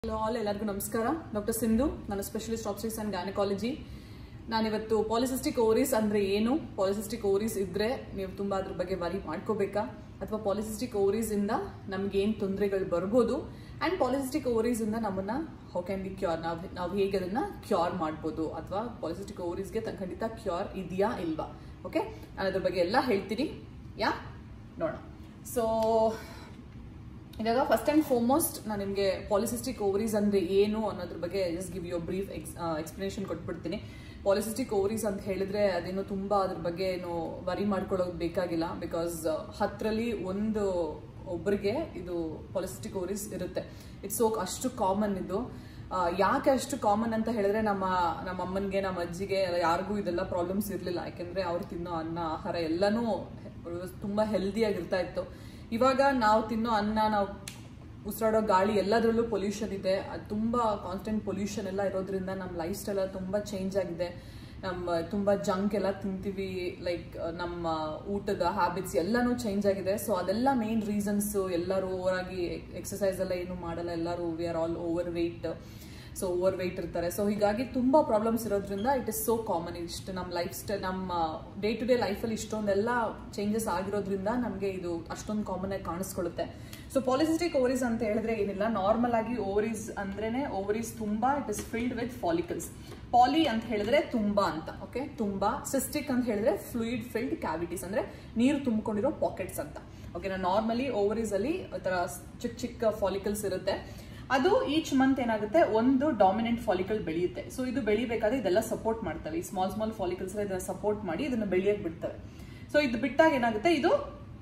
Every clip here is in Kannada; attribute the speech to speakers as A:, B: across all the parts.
A: ಹಲೋ ಆಲ್ ಎಲ್ಲರಿಗೂ ನಮಸ್ಕಾರ ಡಾಕ್ಟರ್ ಸಿಂಧು ನಾನು ಸ್ಪೆಷಲಿಸ್ಟ್ ಆಪ್ಸ್ಟಿಕ್ಸ್ ಅಂಡ್ ಗೈನಕಾಲಜಿ ನಾನಿವತ್ತು ಪಾಲಿಸಿಸ್ಟಿಕ್ ಓವರೀಸ್ ಅಂದ್ರೆ ಏನು ಪಾಲಿಸಿಸ್ಟಿಕ್ ಓವರೀಸ್ ಇದ್ರೆ ನೀವು ತುಂಬಾ ಅದ್ರ ಬಗ್ಗೆ ವರಿ ಮಾಡ್ಕೋಬೇಕಾ ಅಥವಾ ಪಾಲಿಸಿಸ್ಟಿಕ್ ಓವರೀಸ್ ಇಂದ ನಮ್ಗೆ ಏನ್ ತೊಂದರೆಗಳು ಬರ್ಬೋದು ಅಂಡ್ ಪಾಲಿಸಿಸ್ಟಿಕ್ ಓವರೀಸ್ ಇಂದ ನಮ್ಮನ್ನ ಹೌ ಕ್ಯಾನ್ ಬಿ ಕ್ಯೂರ್ ನಾವು ನಾವು ಹೇಗೆ ಅದನ್ನ ಕ್ಯೂರ್ ಮಾಡ್ಬೋದು ಅಥವಾ ಪಾಲಿಸಿಸ್ಟಿಕ್ ಓವರೀಸ್ಗೆ ಖಂಡಿತ ಕ್ಯೂರ್ ಇದೆಯಾ ಇಲ್ವಾ ಓಕೆ ನಾನು ಅದ್ರ ಬಗ್ಗೆ ಎಲ್ಲ ಹೇಳ್ತೀನಿ ಯಾ ನೋಡೋಣ ಸೊ ಇವಾಗ ಫಸ್ಟ್ ಆ್ಯಂಡ್ ಫಾರ್ಮೋಸ್ಟ್ ನಾನು ನಿಮಗೆ ಪಾಲಿಸಿಸ್ಟಿಕ್ ಓವರೀಸ್ ಅಂದ್ರೆ ಏನು ಅನ್ನೋದ್ರ ಬಗ್ಗೆ just give you brief explanation ಕೊಟ್ಬಿಡ್ತೀನಿ ಪಾಲಿಸಿಸ್ಟಿಕ್ ಓವರೀಸ್ ಅಂತ ಹೇಳಿದ್ರೆ ಅದೇನು ತುಂಬಾ ಅದ್ರ ಬಗ್ಗೆ ಏನು ವರಿ ಮಾಡ್ಕೊಳ್ಳೋದು ಬೇಕಾಗಿಲ್ಲ ಬಿಕಾಸ್ ಹತ್ತರಲ್ಲಿ ಒಂದು ಒಬ್ಬರಿಗೆ ಇದು ಪಾಲಿಸಿಸ್ಟಿಕ್ ಓವರೀಸ್ ಇರುತ್ತೆ ಇಟ್ಸ್ ಸೋ ಅಷ್ಟು ಕಾಮನ್ ಇದು ಆ, ಯಾಕೆ ಅಷ್ಟು ಕಾಮನ್ ಅಂತ ಹೇಳಿದ್ರೆ ನಮ್ಮ ನಮ್ಮ ಅಮ್ಮನಿಗೆ ನಮ್ಮ ಅಜ್ಜಿಗೆ ಯಾರಿಗೂ ಇದೆಲ್ಲ ಪ್ರಾಬ್ಲಮ್ಸ್ ಇರಲಿಲ್ಲ ಯಾಕೆಂದ್ರೆ ಅವ್ರು ತಿನ್ನೋ ಅನ್ನ ಆಹಾರ ಎಲ್ಲನೂ ತುಂಬಾ ಹೆಲ್ದಿಯಾಗಿರ್ತಾ ಇತ್ತು ಇವಾಗ ನಾವು ತಿನ್ನೋ ಅನ್ನ ನಾವು ಉಸಿರಾಡೋ ಗಾಳಿ ಎಲ್ಲದರಲ್ಲೂ ಪೊಲ್ಯೂಷನ್ ಇದೆ ಅದು ತುಂಬಾ ಕಾನ್ಸ್ಟೆಂಟ್ ಪೊಲ್ಯೂಷನ್ ಎಲ್ಲ ಇರೋದ್ರಿಂದ ನಮ್ಮ ಲೈಫ್ ಸ್ಟೈಲ್ ತುಂಬಾ ಚೇಂಜ್ ಆಗಿದೆ ನಮ್ಮ ತುಂಬಾ ಜಂಕ್ ಎಲ್ಲ ತಿಂತೀವಿ ಲೈಕ್ ನಮ್ಮ ಊಟದ ಹ್ಯಾಬಿಟ್ಸ್ ಎಲ್ಲನೂ ಚೇಂಜ್ ಆಗಿದೆ ಸೊ ಅದೆಲ್ಲ ಮೇನ್ ರೀಸನ್ಸ್ ಎಲ್ಲರೂ ಓವರ್ ಆಗಿ ಎಕ್ಸಸೈಸ್ ಎಲ್ಲ ಏನು ಮಾಡಲ್ಲ ಎಲ್ಲರೂ we are all over weight so over weight ಇರ್ತಾರೆ ಸೊ ಹೀಗಾಗಿ ತುಂಬಾ ಪ್ರಾಬ್ಲಮ್ಸ್ ಇರೋದ್ರಿಂದ ಇಟ್ ಇಸ್ ಸೋ ಕಾಮನ್ ಇಷ್ಟು ನಮ್ಮ ಲೈಫ್ ಸ್ಟೈಲ್ ನಮ್ಮ ಡೇ ಟು ಡೇ ಲೈಫಲ್ಲಿ ಇಷ್ಟೊಂದೆಲ್ಲ ಚೇಂಜಸ್ ಆಗಿರೋದ್ರಿಂದ ನಮಗೆ ಇದು ಅಷ್ಟೊಂದು ಕಾಮನ್ ಆಗಿ ಕಾಣಿಸ್ಕೊಳ್ಳುತ್ತೆ ಸೊ ಪಾಲಿಸಿಸ್ಟಿಕ್ ಓವರೀಸ್ ಅಂತ ಹೇಳಿದ್ರೆ ಏನಿಲ್ಲ ನಾರ್ಮಲ್ ಆಗಿ ಓವರೀಸ್ ಅಂದ್ರೇನೆ ಓವರೀಸ್ ತುಂಬಾ it is filled with follicles poly ಅಂತ ಹೇಳಿದ್ರೆ ತುಂಬಾ ಅಂತ ಓಕೆ ತುಂಬಾ ಸಿಸ್ಟಿಕ್ ಅಂತ ಹೇಳಿದ್ರೆ ಫ್ಲೂಯಿಡ್ ಫಿಲ್ಡ್ ಕ್ಯಾವಿಟೀಸ್ ಅಂದ್ರೆ ನೀರು ತುಂಬಿಕೊಂಡಿರೋ ಪಾಕೆಟ್ಸ್ ಅಂತ ಓಕೆ ನಾರ್ಮಲಿ ಓವರೀಸ್ ಅಲ್ಲಿ ಈ ತರ ಚಿಕ್ಕ ಚಿಕ್ಕ ಫಾಲಿಕಲ್ಸ್ ಇರುತ್ತೆ ಅದು ಈಚ್ ಮಂತ್ ಏನಾಗುತ್ತೆ ಒಂದು ಡಾಮಿನೆಂಟ್ ಫಾಲಿಕಲ್ ಬೆಳೆಯುತ್ತೆ ಸೊ ಇದು ಬೆಳಿಬೇಕಾದ್ರೆ ಇದೆಲ್ಲ ಸಪೋರ್ಟ್ ಮಾಡ್ತವೆ ಈ ಸ್ಮಾಲ್ ಸ್ಮಾಲ್ ಫಾಲಿಕಲ್ಸ್ ಇದನ್ನ ಸಪೋರ್ಟ್ ಮಾಡಿ ಇದನ್ನ ಬೆಳೆಯಕ್ ಬಿಡ್ತವೆ ಸೊ ಇದು ಬಿಟ್ಟಾಗ ಏನಾಗುತ್ತೆ ಇದು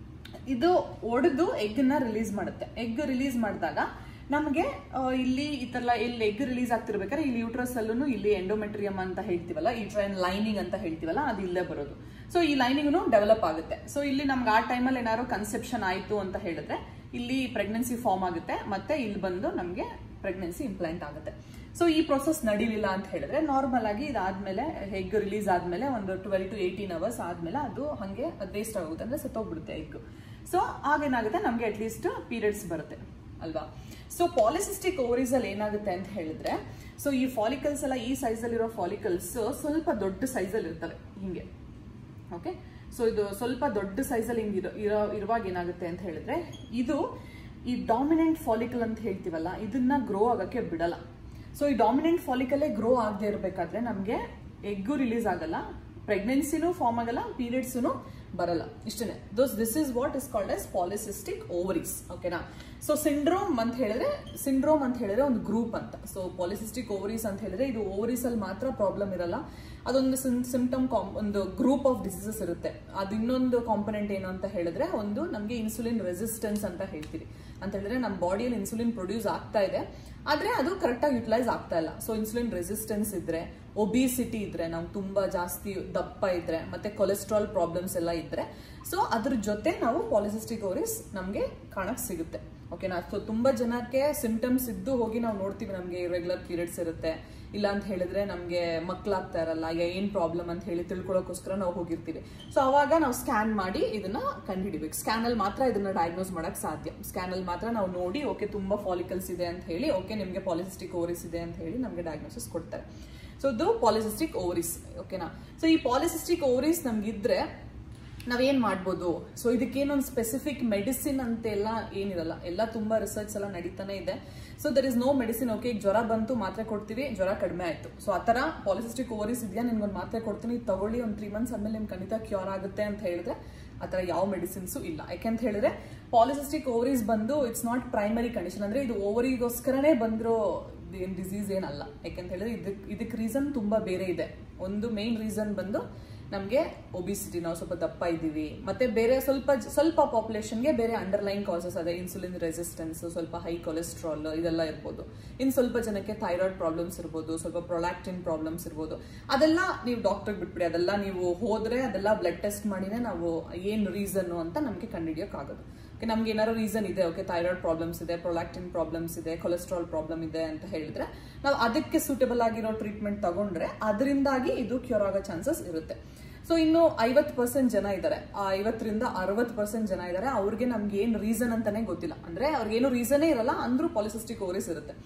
A: ಇದು ಒಡೆದು ಎಗ್ನ ರಿಲೀಸ್ ಮಾಡುತ್ತೆ ಎಗ್ ರಿಲೀಸ್ ಮಾಡಿದಾಗ ನಮಗೆ ಇಲ್ಲಿ ಈ ತರ ಇಲ್ಲಿ ಎಗ್ ರಿಲೀಸ್ ಆಗ್ತಿರ್ಬೇಕಾದ್ರೆ ಇಲ್ಲಿ ಯೂಟ್ರಸ್ ಅಲ್ಲೂ ಇಲ್ಲಿ ಎಂಡೋಮೆಟ್ರಿಯಮ್ ಅಂತ ಹೇಳ್ತೀವಲ್ಲ ಈ ಟ್ರೈನ್ ಲೈನಿಂಗ್ ಅಂತ ಹೇಳ್ತೀವಲ್ಲ ಅದು ಇಲ್ಲೇ ಬರೋದು ಸೊ ಈ ಲೈನಿಂಗ್ನು ಡೆವಲಪ್ ಆಗುತ್ತೆ ಸೊ ಇಲ್ಲಿ ನಮ್ಗೆ ಆ ಟೈಮಲ್ಲಿ ಏನಾದ್ರು ಕನ್ಸೆಪ್ಷನ್ ಆಯ್ತು ಅಂತ ಹೇಳಿದ್ರೆ ಇಲ್ಲಿ ಪ್ರೆಗ್ನೆನ್ಸಿ ಫಾರ್ಮ್ ಆಗುತ್ತೆ ಮತ್ತೆ ಇಲ್ಲಿ ಬಂದು ನಮಗೆ ಪ್ರೆಗ್ನೆನ್ಸಿ ಇಂಪ್ಲಾಂಟ್ ಆಗುತ್ತೆ ಸೊ ಈ ಪ್ರೊಸೆಸ್ ನಡೀಲಿಲ್ಲ ಅಂತ ಹೇಳಿದ್ರೆ ನಾರ್ಮಲ್ ಆಗಿ ಇದಾದ್ಮೇಲೆ ಎಗ್ ರಿಲೀಸ್ ಆದ್ಮೇಲೆ ಒಂದು ಟ್ವೆಲ್ ಟು ಏಯ್ಟೀನ್ ಅವರ್ಸ್ ಆದ್ಮೇಲೆ ಅದು ಹಂಗೆ ವೇಸ್ಟ್ ಆಗುತ್ತೆ ಅಂದ್ರೆ ಸತ್ತೋಗ್ಬಿಡುತ್ತೆ ಎಗ್ ಸೊ ಆಗೇನಾಗುತ್ತೆ ನಮಗೆ ಅಟ್ಲೀಸ್ಟ್ ಪೀರಿಯಡ್ಸ್ ಬರುತ್ತೆ ಅಲ್ವಾ ಸೊ ಪಾಲಿಸಿಸ್ಟಿಕ್ ಓವರೀಸ್ ಅಲ್ಲಿ ಏನಾಗುತ್ತೆ ಅಂತ ಹೇಳಿದ್ರೆ ಸೊ ಈ ಫಾಲಿಕಲ್ಸ್ ಎಲ್ಲ ಈ ಸೈಜ್ ಅಲ್ಲಿರೋ ಫಾಲಿಕಲ್ಸ್ ಸ್ವಲ್ಪ ದೊಡ್ಡ ಸೈಜ್ ಅಲ್ಲಿ ಇರ್ತವೆ ಹಿಂಗೆ ಓಕೆ ಸೊ ಇದು ಸ್ವಲ್ಪ ದೊಡ್ಡ ಸೈಜ್ ಅಲ್ಲಿ ಹಿಂಗೆ ಇರೋ ಇರೋ ಇರುವಾಗ ಏನಾಗುತ್ತೆ ಅಂತ ಹೇಳಿದ್ರೆ ಇದು ಈ ಡಾಮಿನೆಂಟ್ ಫಾಲಿಕಲ್ ಅಂತ ಹೇಳ್ತೀವಲ್ಲ ಇದನ್ನ ಗ್ರೋ ಆಗಕ್ಕೆ ಬಿಡಲ್ಲ ಸೊ ಈ ಡಾಮಿನೆಂಟ್ ಫಾಲಿಕಲ್ಲೇ ಗ್ರೋ ಆಗದೆ ಇರಬೇಕಾದ್ರೆ ನಮಗೆ ಎಗ್ಗು ರಿಲೀಸ್ ಆಗಲ್ಲ ಪ್ರೆಗ್ನೆನ್ಸಿನೂ ಫಾರ್ಮ್ ಆಗಲ್ಲ ಪೀರಿಯಡ್ಸ್ನು ಬರಲ್ಲ ಇಷ್ಟೇ those this is what is called as polycystic ovaries ಓಕೆನಾ ಸೊ ಸಿಂಡ್ರೋಮ್ ಅಂತ ಹೇಳಿದ್ರೆ ಸಿಂಡ್ರೋಮ್ ಅಂತ ಹೇಳಿದ್ರೆ ಒಂದು ಗ್ರೂಪ್ ಅಂತ ಸೊ ಪಾಲಿಸಿಸ್ಟಿಕ್ ಓವರೀಸ್ ಅಂತ ಹೇಳಿದ್ರೆ ಇದು ಓವರೀಸ್ ಅಲ್ಲಿ ಮಾತ್ರ ಪ್ರಾಬ್ಲಮ್ ಇರಲ್ಲ ಅದೊಂದು ಸಿಂಪ್ಟಮ್ ಒಂದು ಗ್ರೂಪ್ ಆಫ್ ಡಿಸೀಸಸ್ ಇರುತ್ತೆ ಅದು ಇನ್ನೊಂದು ಕಾಂಪೊನೆಂಟ್ ಏನು ಅಂತ ಹೇಳಿದ್ರೆ ಒಂದು ನಮಗೆ ಇನ್ಸುಲಿನ್ ರೆಸಿಸ್ಟೆನ್ಸ್ ಅಂತ ಹೇಳ್ತೀವಿ ಅಂತ ಹೇಳಿದ್ರೆ ನಮ್ಮ ಬಾಡಿಯಲ್ಲಿ ಇನ್ಸುಲಿನ್ ಪ್ರೊಡ್ಯೂಸ್ ಆಗ್ತಾ ಇದೆ ಆದ್ರೆ ಅದು ಕರೆಕ್ಟಾಗಿ ಯುಟಿಲೈಸ್ ಆಗ್ತಾ ಇಲ್ಲ ಸೊ ಇನ್ಸುಲಿನ್ ರೆಸಿಸ್ಟೆನ್ಸ್ ಇದ್ರೆ ಒಬಿಸಿಟಿ ಇದ್ರೆ ನಾವು ತುಂಬಾ ಜಾಸ್ತಿ ದಪ್ಪ ಇದ್ರೆ ಮತ್ತೆ ಕೊಲೆಸ್ಟ್ರಾಲ್ ಪ್ರಾಬ್ಲಮ್ಸ್ ಎಲ್ಲ ಇದ್ರೆ ಸೊ ಅದ್ರ ಜೊತೆ ನಾವು ಪಾಲಿಸಿಸ್ಟಿಕ್ ಓರಿಸ್ ನಮಗೆ ಕಾಣಕ್ ಸಿಗುತ್ತೆ ಓಕೆನಾ ಸೊ ತುಂಬಾ ಜನಕ್ಕೆ ಸಿಂಪ್ಟಮ್ಸ್ ಇದ್ದು ಹೋಗಿ ನಾವು ನೋಡ್ತೀವಿ ನಮಗೆ ರೆಗ್ಯುಲರ್ ಪೀರಿಯಡ್ಸ್ ಇರುತ್ತೆ ಇಲ್ಲ ಅಂತ ಹೇಳಿದ್ರೆ ನಮಗೆ ಮಕ್ಕಳಾಗ್ತಾ ಇರಲ್ಲ ಏನ್ ಪ್ರಾಬ್ಲಮ್ ಅಂತ ಹೇಳಿ ತಿಳ್ಕೊಳ್ಳೋಕೋಸ್ಕರ ನಾವು ಹೋಗಿರ್ತೀವಿ ಸೊ ಅವಾಗ ನಾವು ಸ್ಕ್ಯಾನ್ ಮಾಡಿ ಇದನ್ನ ಕಂಡುಹಿಡಿಬೇಕು ಸ್ಕ್ಯಾನ್ ಅಲ್ಲಿ ಮಾತ್ರ ಇದನ್ನ ಡಯಾಗ್ನೋಸ್ ಮಾಡಕ್ ಸಾಧ್ಯ ಸ್ಕ್ಯಾನ್ ಅಲ್ಲಿ ಮಾತ್ರ ನಾವು ನೋಡಿ ಓಕೆ ತುಂಬಾ ಫಾಲಿಕಲ್ಸ್ ಇದೆ ಅಂತ ಹೇಳಿ ಓಕೆ ನಿಮಗೆ ಪಾಲಿಸಿಸ್ಟಿಕ್ ಓವರಿಸ್ ಇದೆ ಅಂತ ಹೇಳಿ ನಮಗೆ ಡಯಾಗ್ನೋಸಿಸ್ ಕೊಡ್ತಾರೆ ಸೊ ಇದು ಪಾಲಿಸಿಸ್ಟಿಕ್ ಓವರಿಸ್ ಓಕೆನಾ ಸೊ ಈ ಪಾಲಿಸಿಸ್ಟಿಕ್ ಓವರಿಸ್ ನಮ್ಗಿದ್ರೆ ನಾವೇನ್ ಮಾಡ್ಬೋದು ಸೊ ಇದಕ್ಕೇನೊಂದು ಸ್ಪೆಸಿಫಿಕ್ ಮೆಡಿಸಿನ್ ಅಂತೆಲ್ಲ ಏನಿರಲ್ಲ ಎಲ್ಲ ತುಂಬಾ ರಿಸರ್ಚ್ ಎಲ್ಲ ನಡೀತಾನೆ ಇದೆ so there is no medicine okay ಈಗ ಜ್ವರ ಬಂತು ಮಾತ್ರೆ ಕೊಡ್ತೀವಿ ಜ್ವರ ಕಡಿಮೆ ಆಯ್ತು ಸೊ ಆ ತರ ಪಾಲಿಸಿಸ್ಟಿಕ್ ಓವರಿಸ್ ಇದೆಯಾ ನಿಮ್ಗೊಂದು ಮಾತ್ರೆ ಕೊಡ್ತೀನಿ ಇದ್ ತಗೊಳ್ಳಿ ಒಂದು ತ್ರೀ ಮಂತ್ಸ್ ಆದ್ಮೇಲೆ ನಿಮ್ಗೆ ಖಂಡಿತ ಕ್ಯೂರ್ ಆಗುತ್ತೆ ಅಂತ ಹೇಳಿದ್ರೆ ಆ ಥರ ಯಾವ ಮೆಡಿಸಿನ್ಸು ಇಲ್ಲ ಯಾಕೆಂತ ಹೇಳಿದ್ರೆ ಪಾಲಿಸಿಸ್ಟಿಕ್ ಓವರೀಸ್ ಬಂದು ಇಟ್ಸ್ ನಾಟ್ ಪ್ರೈಮರಿ ಕಂಡೀಷನ್ ಅಂದ್ರೆ ಇದು ಓವರಿಗೋಸ್ಕರನೇ ಬಂದಿರೋ ಏನ್ ಡಿಸೀಸ್ ಏನಲ್ಲ ಯಾಕೆಂತ ಹೇಳಿದ್ರೆ ಇದಕ್ ಇದಕ್ಕೆ ರೀಸನ್ ತುಂಬಾ ಬೇರೆ ಇದೆ ಒಂದು ಮೇನ್ ರೀಸನ್ ಬಂದು ನಮಗೆ ಒಬಿಸಿಟಿ ನಾವು ಸ್ವಲ್ಪ ದಪ್ಪ ಇದ್ದೀವಿ ಮತ್ತೆ ಬೇರೆ ಸ್ವಲ್ಪ ಸ್ವಲ್ಪ ಪಾಪ್ಯುಲೇಷನ್ಗೆ ಬೇರೆ ಅಂಡರ್ಲೈನ್ ಕಾಸಸ್ ಅದೇ ಇನ್ಸುಲಿನ್ ರೆಸಿಸ್ಟೆನ್ಸ್ ಸ್ವಲ್ಪ ಹೈ ಕೊಲೆಸ್ಟ್ರಾಲ್ ಇದೆಲ್ಲ ಇರ್ಬೋದು ಇನ್ನು ಸ್ವಲ್ಪ ಜನಕ್ಕೆ ಥೈರಾಯ್ಡ್ ಪ್ರಾಬ್ಲಮ್ಸ್ ಇರ್ಬೋದು ಸ್ವಲ್ಪ ಪ್ರೊಲಾಕ್ಟಿನ್ ಪ್ರಾಬ್ಲಮ್ಸ್ ಇರ್ಬೋದು ಅದೆಲ್ಲ ನೀವು ಡಾಕ್ಟರ್ಗೆ ಬಿಟ್ಬಿಡಿ ಅದೆಲ್ಲ ನೀವು ಹೋದ್ರೆ ಅದೆಲ್ಲ ಬ್ಲಡ್ ಟೆಸ್ಟ್ ಮಾಡಿನೇ ನಾವು ಏನು ರೀಸನ್ ಅಂತ ನಮಗೆ ಕಂಡುಹಿಡಿಯೋಕ್ಕಾಗೋದು ಓಕೆ ನಮ್ಗೆ ಏನಾದ್ರು ರೀಸನ್ ಇದೆ ಓಕೆ ಥೈರಾಯ್ಡ್ ಪ್ರಾಬ್ಲಮ್ಸ್ ಇದೆ ಪ್ರೊಲಾಕ್ಟಿನ್ ಪ್ರಾಬ್ಲಮ್ಸ್ ಇದೆ ಕೊಲೆಸ್ಟ್ರಾಲ್ ಪ್ರಾಬ್ಲಮ್ ಇದೆ ಅಂತ ಹೇಳಿದ್ರೆ ನಾವು ಅದಕ್ಕೆ ಸೂಟಬಲ್ ಆಗಿರೋ ಟ್ರೀಟ್ಮೆಂಟ್ ತಗೊಂಡ್ರೆ ಅದರಿಂದಾಗಿ ಇದು ಕ್ಯೂರ್ ಆಗೋ ಚಾನ್ಸಸ್ ಇರುತ್ತೆ ಸೊ ಇನ್ನು ಐವತ್ತು ಪರ್ಸೆಂಟ್ ಜನ ಇದ್ದಾರೆ ಆ ಐವತ್ತರಿಂದ ಅರವತ್ತು ಪರ್ಸೆಂಟ್ ಜನ ಇದ್ದಾರೆ ಅವ್ರಿಗೆ ನಮ್ಗೆ ಏನು ರೀಸನ್ ಅಂತಾನೆ ಗೊತ್ತಿಲ್ಲ ಅಂದ್ರೆ ಅವ್ರಿಗೆ ಏನು ರೀಸನೇ ಇರಲ್ಲ ಅಂದ್ರೂ ಪಾಲಿಸಿಸ್ಟಿಕ್ ಓರಿಸ್ ಇರುತ್ತೆ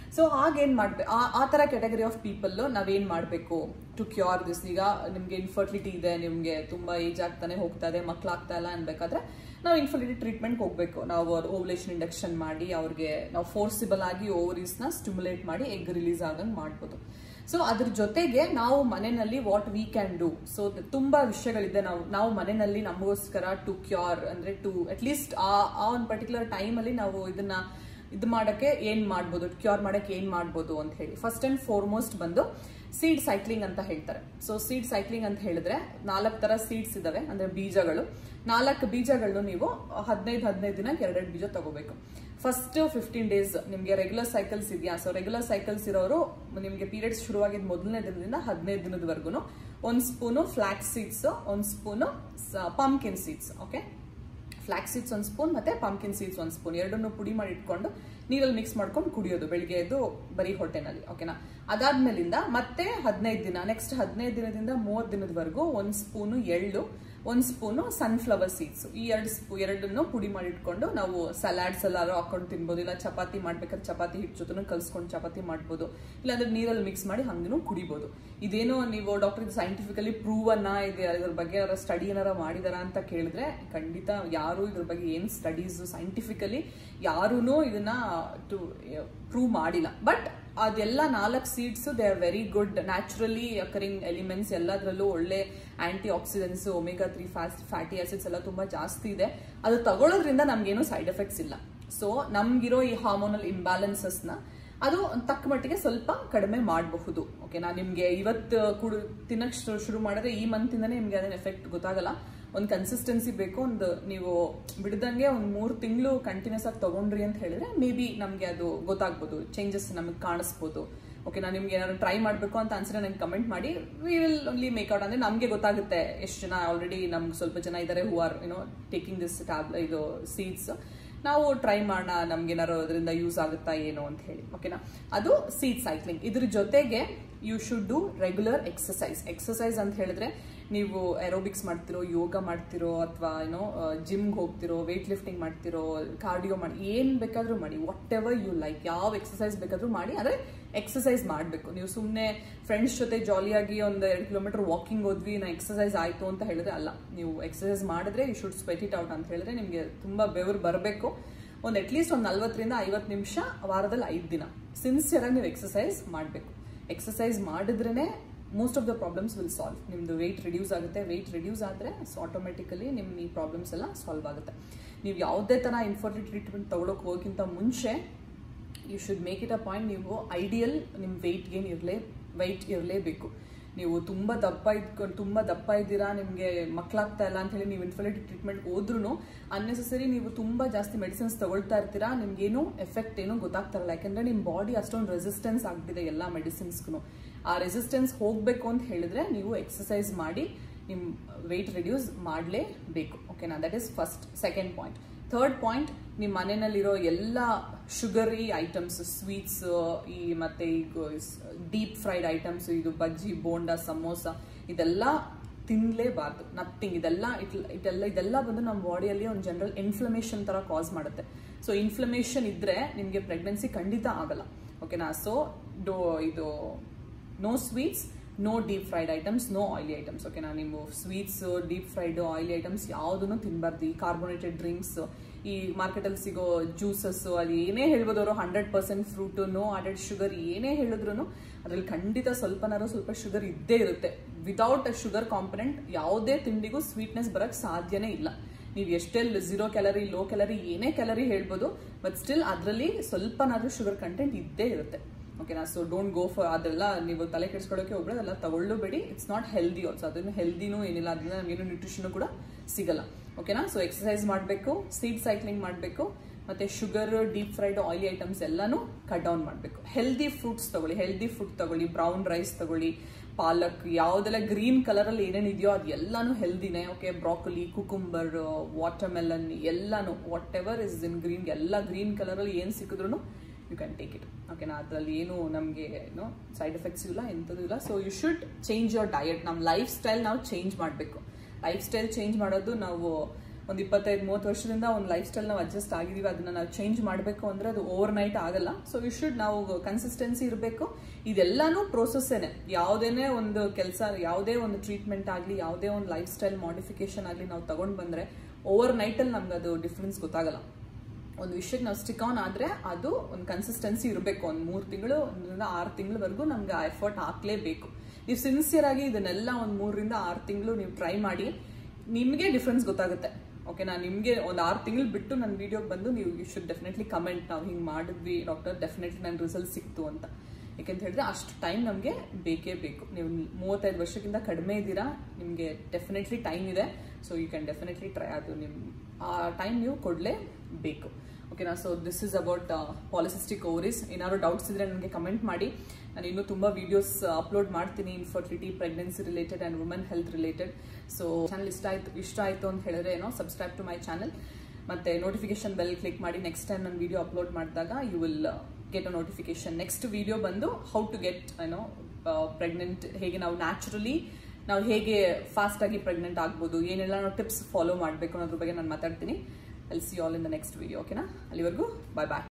A: ಸೊ ಹಾಗೇನ್ ಮಾಡ್ಬೇಕು ಆ ಥರ ಕ್ಯಾಟಗರಿ ಆಫ್ ಪೀಪಲ್ ನಾವೇನ್ ಮಾಡಬೇಕು ಟು ಕ್ಯೂರ್ ದಿಸ್ ಈಗ ನಿಮ್ಗೆ ಇನ್ಫರ್ಟಿಲಿಟಿ ಇದೆ ನಿಮ್ಗೆ ತುಂಬಾ ಏಜ್ ಆಗ್ತಾನೆ ಹೋಗ್ತಾ ಇದೆ ಮಕ್ಳಾಗ್ತಾ ಇಲ್ಲ ಅನ್ಬೇಕಾದ್ರೆ ನಾವು ಇನ್ಫರ್ಟಿಲಿಟಿ ಟ್ರೀಟ್ಮೆಂಟ್ ಹೋಗ್ಬೇಕು ನಾವು ಓವಲೇಷನ್ ಇಂಡಕ್ಷನ್ ಮಾಡಿ ಅವ್ರಿಗೆ ನಾವು ಫೋರ್ಸಿಬಲ್ ಆಗಿ ಓವರೀಸ್ನ ಸ್ಟಿಮ್ಯುಲೇಟ್ ಮಾಡಿ ಎಗ್ ರಿಲೀಸ್ ಆಗಂಗೆ ಮಾಡ್ಬೋದು ಸೊ ಅದ್ರ ಜೊತೆಗೆ ನಾವು ಮನೆಯಲ್ಲಿ what we can do so ತುಂಬಾ ವಿಷಯಗಳಿದೆ ನಾವು ನಾವು ಮನೆಯಲ್ಲಿ ನಮಗೋಸ್ಕರ ಟು ಕ್ಯೂರ್ ಅಂದ್ರೆ ಟು ಅಟ್ಲೀಸ್ಟ್ ಆ ಆ ಒಂದು ಪರ್ಟಿಕ್ಯುಲರ್ ಟೈಮಲ್ಲಿ ನಾವು ಇದನ್ನ ಇದು ಮಾಡಕ್ಕೆ ಏನ್ ಮಾಡ್ಬೋದು ಕ್ಯೂರ್ ಮಾಡಕ್ಕೆ ಏನ್ ಮಾಡ್ಬೋದು ಅಂತ ಹೇಳಿ ಫಸ್ಟ್ ಅಂಡ್ ಫಾರ್ಮೋಸ್ಟ್ ಬಂದು ಸೀಡ್ ಸೈಕ್ಲಿಂಗ್ ಅಂತ ಹೇಳ್ತಾರೆ ಸೊ ಸೀಡ್ ಸೈಕ್ಲಿಂಗ್ ಅಂತ ಹೇಳಿದ್ರೆ ನಾಲ್ಕು ತರ ಸೀಡ್ಸ್ ಇದಾವೆ ಅಂದ್ರೆ ಬೀಜಗಳು ನಾಲ್ಕು ಬೀಜಗಳನ್ನು ನೀವು ಹದಿನೈದು ಹದಿನೈದು ದಿನ ಎರಡೆರಡು ಬೀಜ ತಗೋಬೇಕು ಫಸ್ಟ್ ಫಿಫ್ಟೀನ್ ಡೇಸ್ ನಿಮಗೆ ರೆಗ್ಯುಲರ್ ಸೈಕಲ್ಸ್ ಇದೆಯಾ ಸೊ ರೆಗ್ಯುಲರ್ ಸೈಕಲ್ಸ್ ಇರೋರು ನಿಮಗೆ ಪೀರಿಯಡ್ಸ್ ಶುರುವಾಗಿದ್ದ ಮೊದಲನೇ ದಿನದಿಂದ ಹದಿನೈದು ದಿನದವರೆಗೂ ಒಂದು ಸ್ಪೂನು ಫ್ಲಾಕ್ ಸೀಡ್ಸ್ ಒಂದು spoon pumpkin seeds okay flax seeds ಒಂದು ಸ್ಪೂನ್ ಮತ್ತೆ ಪಂಪ್ಕಿನ್ ಸೀಡ್ಸ್ ಒಂದು ಸ್ಪೂನ್ ಎರಡನ್ನು ಪುಡಿ ಮಾಡಿ ಇಟ್ಕೊಂಡು ನೀರಲ್ಲಿ ಮಿಕ್ಸ್ ಮಾಡ್ಕೊಂಡು ಕುಡಿಯೋದು ಬೆಳಿಗ್ಗೆ ಎದ್ದು ಬರೀ ಹೊಟ್ಟೆನಲ್ಲಿ ಓಕೆನಾ ಅದಾದ್ಮೇಲಿಂದ ಮತ್ತೆ ಹದಿನೈದು ದಿನ ನೆಕ್ಸ್ಟ್ ಹದಿನೈದು ದಿನದಿಂದ ಮೂವತ್ತು ದಿನದವರೆಗೂ ಒಂದು ಸ್ಪೂನು ಎಳ್ಳು ಒಂದು ಸ್ಪೂನು ಸನ್ಫ್ಲವರ್ ಸೀಡ್ಸ್ ಈ ಎರಡು ಸ್ಪೂ ಎರಡನ್ನು ಪುಡಿ ಮಾಡಿ ಇಟ್ಕೊಂಡು ನಾವು ಸಲಾಡ್ಸ್ ಎಲ್ಲಾರು ಹಾಕೊಂಡು ತಿನ್ಬೋದು ಇಲ್ಲ ಚಪಾತಿ ಮಾಡ್ಬೇಕಾದ್ರೆ ಚಪಾತಿ ಹಿಟ್ಟು ಜೊತೆ ಕಲ್ಸ್ಕೊಂಡು ಚಪಾತಿ ಮಾಡ್ಬೋದು ಇಲ್ಲಾಂದ್ರೆ ನೀರಲ್ಲಿ ಮಿಕ್ಸ್ ಮಾಡಿ ಹಂಗೂ ಕುಡಿಬೋದು ಇದೇನೋ ನೀವು ಡಾಕ್ಟರ್ ಸೈಂಟಿಫಿಕಲಿ ಪ್ರೂವ್ ಅನ್ನ ಇದೆ ಇದ್ರ ಬಗ್ಗೆ ಯಾರ ಸ್ಟಡಿ ಏನಾರ ಮಾಡಿದಾರ ಅಂತ ಕೇಳಿದ್ರೆ ಖಂಡಿತ ಯಾರು ಇದ್ರ ಬಗ್ಗೆ ಏನು ಸ್ಟಡೀಸ್ ಸೈಂಟಿಫಿಕಲಿ ಯಾರೂ ಇದನ್ನ ಟು ಪ್ರೂವ್ ಮಾಡಿಲ್ಲ ಬಟ್ ಅದೆಲ್ಲ ನಾಲ್ಕು seeds they are very good naturally occurring elements ಎಲ್ಲದರಲ್ಲೂ ಒಳ್ಳೆ antioxidants omega three fast fatty acids ಎಲ್ಲ ತುಂಬಾ ಜಾಸ್ತಿ ಇದೆ ಅದು ತಗೊಳ್ಳೋದ್ರಿಂದ ನಮ್ಗೇನು ಸೈಡ್ ಎಫೆಕ್ಟ್ಸ್ ಇಲ್ಲ ಸೊ ನಮ್ಗಿರೋ ಈ ಹಾರ್ಮೋನಲ್ ಇಂಬ್ಯಾಲೆನ್ಸಸ್ನ ಅದು ತಕ್ಕ ಮಟ್ಟಿಗೆ ಸ್ವಲ್ಪ ಕಡಿಮೆ ಮಾಡಬಹುದು ಓಕೆ ನಾ ನಿಮ್ಗೆ ಇವತ್ತು ಕುಡು ತಿನ್ನಕ್ ಶುರು ಮಾಡಿದ್ರೆ ಈ ಮಂತ್ ಇಂದಾನೆ ನಿಮ್ಗೆ ಅದನ್ನ ಎಫೆಕ್ಟ್ ಗೊತ್ತಾಗಲ್ಲ ಒಂದು ಕನ್ಸಿಸ್ಟೆನ್ಸಿ ಬೇಕು ಒಂದು ನೀವು ಬಿಡ್ದಂಗೆ ಒಂದು ಮೂರು ತಿಂಗಳು ಕಂಟಿನ್ಯೂಸ್ ಆಗಿ ತಗೊಂಡ್ರಿ ಅಂತ ಹೇಳಿದ್ರೆ ಮೇ ಬಿ ನಮಗೆ ಅದು ಗೊತ್ತಾಗ್ಬೋದು ಚೇಂಜಸ್ ನಮಗೆ ಕಾಣಿಸ್ಬೋದು ಓಕೆ ನಾನು ನಿಮ್ಗೆ ಏನಾದ್ರು ಟ್ರೈ ಮಾಡಬೇಕು ಅಂತ ಅನ್ಸಿದ್ರೆ ನಂಗೆ ಕಮೆಂಟ್ ಮಾಡಿ ವಿ ವಿಲ್ ಓನ್ಲಿ ಮೇಕ್ಔಟ್ ಅಂದ್ರೆ ನಮಗೆ ಗೊತ್ತಾಗುತ್ತೆ ಎಷ್ಟು ಜನ ಆಲ್ರೆಡಿ ನಮ್ಗೆ ಸ್ವಲ್ಪ ಜನ ಇದ್ದಾರೆ who are you know taking this tab ಇದು ಸೀಡ್ಸ್ ನಾವು ಟ್ರೈ ಮಾಡೋಣ ನಮ್ಗೆ ಏನಾರು ಅದರಿಂದ ಯೂಸ್ ಆಗುತ್ತಾ ಏನೋ ಅಂತ ಹೇಳಿ ಓಕೆನಾ ಅದು ಸೀಡ್ ಸೈಕ್ಲಿಂಗ್ ಇದ್ರ ಜೊತೆಗೆ you should do regular exercise exercise ಅಂತ ಹೇಳಿದ್ರೆ ನೀವು ಏರೋಬಿಕ್ಸ್ ಮಾಡ್ತಿರೋ ಯೋಗ ಮಾಡ್ತಿರೋ ಅಥವಾ ಏನೋ ಜಿಮ್ಗೆ ಹೋಗ್ತಿರೋ ವೇಟ್ ಲಿಫ್ಟಿಂಗ್ ಮಾಡ್ತಿರೋ ಕಾರ್ಡಿಯೋ ಮಾಡಿ ಏನು ಬೇಕಾದರೂ ಮಾಡಿ ವಾಟ್ ಎವರ್ ಯು ಲೈಕ್ ಯಾವ ಎಕ್ಸಸೈಸ್ ಬೇಕಾದರೂ ಮಾಡಿ ಆದರೆ ಎಕ್ಸಸೈಸ್ ಮಾಡಬೇಕು ನೀವು ಸುಮ್ಮನೆ ಫ್ರೆಂಡ್ಸ್ ಜೊತೆ ಜಾಲಿಯಾಗಿ ಒಂದು ಎರಡು ಕಿಲೋಮೀಟರ್ ವಾಕಿಂಗ್ ಹೋದ್ವಿ ನಾ ಎಕ್ಸಸೈಸ್ ಆಯಿತು ಅಂತ ಹೇಳಿದ್ರೆ ಅಲ್ಲ ನೀವು ಎಕ್ಸಸೈಸ್ ಮಾಡಿದ್ರೆ you should sweat it out ಅಂತ ಹೇಳಿದ್ರೆ ನಿಮಗೆ ತುಂಬ ಬೆವರು ಬರಬೇಕು ಒಂದು ಅಟ್ಲೀಸ್ಟ್ ಒಂದು ನಲ್ವತ್ತರಿಂದ ಐವತ್ತು ನಿಮಿಷ ವಾರದಲ್ಲಿ ಐದು ದಿನ ಸಿನ್ಸಿಯರಾಗಿ ನೀವು ಎಕ್ಸಸೈಸ್ ಮಾಡಬೇಕು ಎಕ್ಸಸೈಸ್ ಮಾಡಿದ್ರೇ most of the problems will solve ನಿಮ್ಮದು ವೆಯ್ಟ್ ರಿಡ್ಯೂಸ್ ಆಗುತ್ತೆ ವೆಯ್ಟ್ ರಿಡ್ಯೂಸ್ ಆದರೆ ಸೊ ಆಟೋಮೆಟಿಕಲಿ ನಿಮ್ಮ ಈ ಪ್ರಾಬ್ಲಮ್ಸ್ ಎಲ್ಲ ಸಾಲ್ವ್ ಆಗುತ್ತೆ ನೀವು ಯಾವುದೇ ಥರ ಇನ್ಫರ್ಟಿಲಿಟಿ ಟ್ರೀಟ್ಮೆಂಟ್ ತೊಗೊಳಕ್ಕೆ ಹೋಗೋಕ್ಕಿಂತ ಮುಂಚೆ you should make it a point ನೀವು ಐಡಿಯಲ್ ನಿಮ್ಮ ವೆಯ್ಟ್ ಗೇನ್ ಇರಲೇ ವೆಯ್ಟ್ ಇರಲೇಬೇಕು ನೀವು ತುಂಬ ದಪ್ಪ ಇದ್ಕೊಂಡು ತುಂಬ ದಪ್ಪ ಇದ್ದೀರಾ ನಿಮಗೆ ಮಕ್ಕಳಾಗ್ತಾ ಇಲ್ಲ ಅಂತ ಹೇಳಿ ನೀವು ಇನ್ಫರ್ಟಿಲಿಟಿ ಟ್ರೀಟ್ಮೆಂಟ್ ಹೋದ್ರೂ ಅನ್ನೆಸೆಸರಿ ನೀವು ತುಂಬ ಜಾಸ್ತಿ ಮೆಡಿಸಿನ್ಸ್ ತಗೊಳ್ತಾ ಇರ್ತೀರಾ ನಿಮ್ಗೇನು ಎಫೆಕ್ಟ್ ಏನೂ ಗೊತ್ತಾಗ್ತಾರಲ್ಲ ಯಾಕಂದ್ರೆ ನಿಮ್ಮ ಬಾಡಿ ಅಷ್ಟೊಂದು ರೆಸಿಸ್ಟೆನ್ಸ್ ಆಗ್ಬಿಟ್ಟಿದೆ ಎಲ್ಲ ಮೆಡಿಸಿನ್ಸ್ಗೂ ಆ ರೆಸಿಸ್ಟೆನ್ಸ್ ಹೋಗಬೇಕು ಅಂತ ಹೇಳಿದ್ರೆ ನೀವು ಎಕ್ಸಸೈಸ್ ಮಾಡಿ ನಿಮ್ಮ ವೆಯ್ಟ್ ರಿಡ್ಯೂಸ್ ಮಾಡಲೇಬೇಕು ಓಕೆನಾ that is first second point third point ನಿಮ್ಮ ಮನೆಯಲ್ಲಿರೋ ಎಲ್ಲ ಶುಗರಿ ಐಟಮ್ಸ್ ಸ್ವೀಟ್ಸ್ ಈ ಮತ್ತೆ ಈಗ ಡೀಪ್ ಫ್ರೈಡ್ ಐಟಮ್ಸ್ ಇದು ಬಜ್ಜಿ ಬೋಂಡ ಸಮೋಸ ಇದೆಲ್ಲ ತಿನ್ನಲೇಬಾರ್ದು ನಥಿಂಗ್ ಇದೆಲ್ಲ ಇಟ್ ಇದೆಲ್ಲ ಇದೆಲ್ಲ ಬಂದು ನಮ್ಮ ಬಾಡಿಯಲ್ಲಿ ಒಂದು ಜನರಲ್ ಇನ್ಫ್ಲಮೇಷನ್ ಥರ ಕಾಸ್ ಮಾಡುತ್ತೆ ಸೊ ಇನ್ಫ್ಲಮೇಷನ್ ಇದ್ದರೆ ನಿಮಗೆ ಪ್ರೆಗ್ನೆನ್ಸಿ ಖಂಡಿತ ಆಗಲ್ಲ ಓಕೆನಾ ಸೊ ಡೋ ಇದು no sweets no deep fried items no oily items ಓಕೆನಾ ನೀವು sweets deep fried oily items ಯಾವುದನ್ನು ತಿನ್ನಬಾರ್ದು ಈ ಕಾರ್ಬೋನೇಟೆಡ್ ಡ್ರಿಂಕ್ಸ್ ಈ ಮಾರ್ಕೆಟಲ್ಲಿ ಸಿಗೋ ಜ್ಯೂಸಸ್ ಅದು ಏನೇ ಹೇಳ್ಬೋದು ಅವರು hundred percent fruit no added sugar ಏನೇ ಹೇಳಿದ್ರು ಅದ್ರಲ್ಲಿ ಖಂಡಿತ ಸ್ವಲ್ಪನಾರು ಸ್ವಲ್ಪ ಶುಗರ್ ಇದ್ದೇ ಇರುತ್ತೆ ವಿತೌಟ್ ಶುಗರ್ ಕಾಂಪನೆಂಟ್ ಯಾವುದೇ ತಿಂಡಿಗೂ ಸ್ವೀಟ್ನೆಸ್ ಬರೋಕ್ಕೆ ಸಾಧ್ಯನೇ ಇಲ್ಲ ನೀವು ಎಷ್ಟೇ ಝೀರೋ ಕ್ಯಾಲರಿ ಲೋ ಕ್ಯಾಲರಿ ಏನೇ ಕ್ಯಾಲರಿ ಹೇಳ್ಬೋದು ಬಟ್ ಸ್ಟಿಲ್ ಅದರಲ್ಲಿ ಸ್ವಲ್ಪನಾದ್ರೂ ಶುಗರ್ ಕಂಟೆಂಟ್ ಇದ್ದೇ ಇರುತ್ತೆ ಓಕೆನಾ ಸೊ ಡೋಂಟ್ ಗೋ ಫಾರ್ ಅದೆಲ್ಲ ನೀವು ತಲೆ ಕೆಡಿಸ್ಕೊಳ್ಳೋಕೆ ಹೋಗ್ಬೇಡಿ ಅದೆಲ್ಲ ತಗೊಳ್ಳಬೇಡಿ ಇಟ್ಸ್ ನಾಟ್ ಹೆಲ್ದಿ ಆಲ್ಸೋ ಅದನ್ನು ಹೆಲ್ದಿನೂ ಏನಿಲ್ಲ ಅದರಿಂದ ನಮಗೇನು ನ್ಯೂಟ್ರಿಷನ್ ಕೂಡ ಸಿಗಲ್ಲ ಓಕೆನಾ ಸೊ ಎಕ್ಸಸೈಸ್ ಮಾಡಬೇಕು ಸೀಡ್ ಸೈಕ್ಲಿಂಗ್ ಮಾಡಬೇಕು ಮತ್ತೆ sugar deep fried oily items ಎಲ್ಲಾನು ಕಟ್ ಡೌನ್ ಮಾಡಬೇಕು ಹೆಲ್ದಿ ಫ್ರೂಟ್ಸ್ ತಗೊಳ್ಳಿ ಹೆಲ್ದಿ ಫುಡ್ ತಗೊಳ್ಳಿ ಬ್ರೌನ್ ರೈಸ್ ತಗೊಳ್ಳಿ ಪಾಲಕ್ ಯಾವುದೆಲ್ಲ ಗ್ರೀನ್ ಕಲರಲ್ಲಿ ಏನೇನು ಇದೆಯೋ ಅದು ಎಲ್ಲಾನು ಹೆಲ್ದಿನೇ ಓಕೆ ಬ್ರಾಕೊಲಿ ಕುಕುಂಬರ್ ವಾಟರ್ಮೆಲನ್ ಎಲ್ಲಾನು whatever is in green ಎಲ್ಲ ಗ್ರೀನ್ ಕಲರಲ್ಲಿ ಏನು ಸಿಕ್ಕಿದ್ರು ಯು ಕ್ಯಾನ್ ಟೇಕ್ ಇಟ್ ಓಕೆನಾ ಅದರಲ್ಲಿ ಏನು ನಮಗೆ ಏನು ಸೈಡ್ ಎಫೆಕ್ಟ್ಸ್ ಇಲ್ಲ ಎಂಥದ್ದು ಇಲ್ಲ so you should change your diet ನಮ್ಮ ಲೈಫ್ ಸ್ಟೈಲ್ ನಾವು ಚೇಂಜ್ ಮಾಡಬೇಕು ಲೈಫ್ ಸ್ಟೈಲ್ ಚೇಂಜ್ ಮಾಡೋದು ನಾವು ಒಂದು ಇಪ್ಪತ್ತೈದು ಮೂವತ್ತು ವರ್ಷದಿಂದ ಒಂದು ಲೈಫ್ ಸ್ಟೈಲ್ ನಾವು ಅಡ್ಜಸ್ಟ್ ಆಗಿದೀವಿ ಅದನ್ನ ನಾವು ಚೇಂಜ್ ಮಾಡಬೇಕು ಅಂದ್ರೆ ಅದು ಓವರ್ ನೈಟ್ ಆಗಲ್ಲ ಸೊ ಯು ಶುಡ್ ನಾವು ಕನ್ಸಿಸ್ಟೆನ್ಸಿ ಇರಬೇಕು ಇದೆಲ್ಲಾನು ಪ್ರೋಸೆಸ್ಸೇನೆ ಯಾವುದೇನೇ ಒಂದು ಕೆಲಸ ಯಾವುದೇ ಒಂದು ಟ್ರೀಟ್ಮೆಂಟ್ ಆಗಲಿ ಯಾವುದೇ ಒಂದು ಲೈಫ್ ಸ್ಟೈಲ್ ಮಾಡಿಫಿಕೇಶನ್ ಆಗಲಿ ನಾವು ತಗೊಂಡು ಬಂದ್ರೆ ಓವರ್ ನೈಟಲ್ಲಿ ನಮ್ಗೆ ಅದು ಡಿಫ್ರೆನ್ಸ್ ಗೊತ್ತಾಗಲ್ಲ ಒಂದು ವಿಷಯಕ್ಕೆ ನಾವು ಸ್ಟಿಕ್ ಆನ್ ಆದರೆ ಅದು ಒಂದು ಕನ್ಸಿಸ್ಟೆನ್ಸಿ ಇರಬೇಕು ಒಂದು ಮೂರು ತಿಂಗಳು ಒಂದರಿಂದ ಆರು ತಿಂಗಳವರೆಗೂ ನಮ್ಗೆ ಆ ಎಫರ್ಟ್ ಹಾಕ್ಲೇಬೇಕು ನೀವು ಸಿನ್ಸಿಯರ್ ಆಗಿ ಇದನ್ನೆಲ್ಲ ಒಂದು ಮೂರರಿಂದ ಆರು ತಿಂಗಳು ನೀವು ಟ್ರೈ ಮಾಡಿ ನಿಮಗೆ ಡಿಫ್ರೆನ್ಸ್ ಗೊತ್ತಾಗುತ್ತೆ ಓಕೆನಾ ನಿಮಗೆ ಒಂದು ಆರು ತಿಂಗಳು ಬಿಟ್ಟು ನನ್ನ ವಿಡಿಯೋಗೆ ಬಂದು ನೀವು ಯು ಶುಡ್ ಡೆಫಿನೆಟ್ಲಿ ಕಮೆಂಟ್ ನಾವು ಹಿಂಗೆ ಮಾಡಿದ್ವಿ ಡಾಕ್ಟರ್ ಡೆಫಿನೆಟ್ಲಿ ನನ್ನ ರಿಸಲ್ಟ್ ಸಿಕ್ತು ಅಂತ ಯಾಕೆಂತ ಹೇಳಿದ್ರೆ ಅಷ್ಟು ಟೈಮ್ ನಮಗೆ ಬೇಕೇ ಬೇಕು ನೀವು ಮೂವತ್ತೈದು ವರ್ಷಕ್ಕಿಂತ ಕಡಿಮೆ ಇದ್ದೀರಾ ನಿಮಗೆ ಡೆಫಿನೆಟ್ಲಿ ಟೈಮ್ ಇದೆ so you can definitely try ಅದು ನಿಮ್ಮ ಆ ಟೈಮ್ ನೀವು ಕೊಡಲೇಬೇಕು ಓಕೆನಾ so this is about polycystic ovaries ಏನಾದ್ರು ಡೌಟ್ಸ್ ಇದ್ರೆ ನನಗೆ ಕಮೆಂಟ್ ಮಾಡಿ ನಾನು ಇನ್ನೂ ತುಂಬ ವೀಡಿಯೋಸ್ ಅಪ್ಲೋಡ್ ಮಾಡ್ತೀನಿ infertility pregnancy related and women health related so channel ಇಷ್ಟ ಆಯ್ತು ಇಷ್ಟ ಆಯಿತು ಅಂತ ಹೇಳಿದ್ರೆ ಏನೋ ಸಬ್ಸ್ಕ್ರೈಬ್ ಟು ಮೈ ಚಾನಲ್ ಮತ್ತೆ ನೋಟಿಫಿಕೇಶನ್ ಬೆಲ್ ಕ್ಲಿಕ್ ಮಾಡಿ ನೆಕ್ಸ್ಟ್ ಟೈಮ್ ನಾನು ವಿಡಿಯೋ ಅಪ್ಲೋಡ್ ಮಾಡಿದಾಗ you will get a notification next video ಬಂದು ಹೌ ಟು ಗೆಟ್ ಏನೋ ಪ್ರೆಗ್ನೆಂಟ್ ಹೇಗೆ ನಾವು ನ್ಯಾಚುರಲಿ ನಾವು ಹೇಗೆ ಫಾಸ್ಟ್ ಆಗಿ ಪ್ರೆಗ್ನೆಂಟ್ ಆಗ್ಬೋದು ಏನೆಲ್ಲ ನಾವು ಟಿಪ್ಸ್ ಫಾಲೋ ಮಾಡಬೇಕು ಅನ್ನೋದ್ರ ಬಗ್ಗೆ ನಾನು ಮಾತಾಡ್ತೀನಿ I'll see all in the next video ಓಕೆನಾ ಅಲ್ಲಿವರೆಗೂ ಬಾಯ್ ಬಾಯ್